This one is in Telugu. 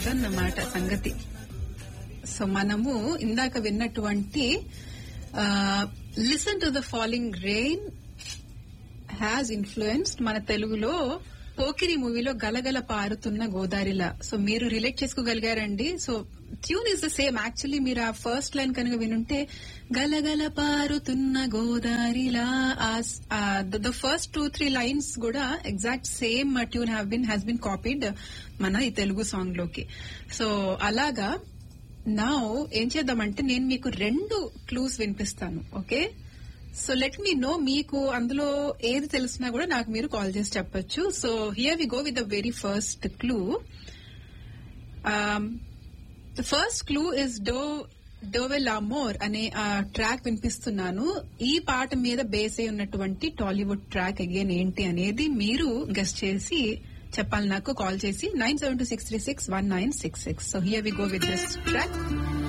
అదన్నమాట సంగతి సో మనము ఇందాక విన్నటువంటి listen to the falling rain has influenced మన తెలుగులో పోకిరి మూవీలో గలగల పారుతున్న గోదారిలా సో మీరు రిలేట్ చేసుకోగలిగారండి so tune is the same actually మీరు ఆ ఫస్ట్ లైన్ కనుక వినుంటే గలగల పారుతున్న గోదారిలా the first two three lines కూడా exact same tune have been has been copied మన ఈ తెలుగు సాంగ్ లోకి సో అలాగా నా ఏం చేద్దామంటే నేను మీకు రెండు క్లూస్ వినిపిస్తాను okay so let me know మీకు అందులో ఏది తెలిసినా కూడా నాకు మీరు కాల్ చేసి చెప్పొచ్చు so here we go with the very first clue the first clue is డో డోవెల్ అమోర్ అనే ట్రాక్ వినిపిస్తున్నాను ఈ పాట మీద బేస్ అయి ఉన్నటువంటి టాలీవుడ్ ట్రాక్ అగైన్ ఏంటి అనేది మీరు గెస్ట్ చేసి చెప్పాలి నాకు కాల్ చేసి nine seven two six three six one nine six six so here we go with this track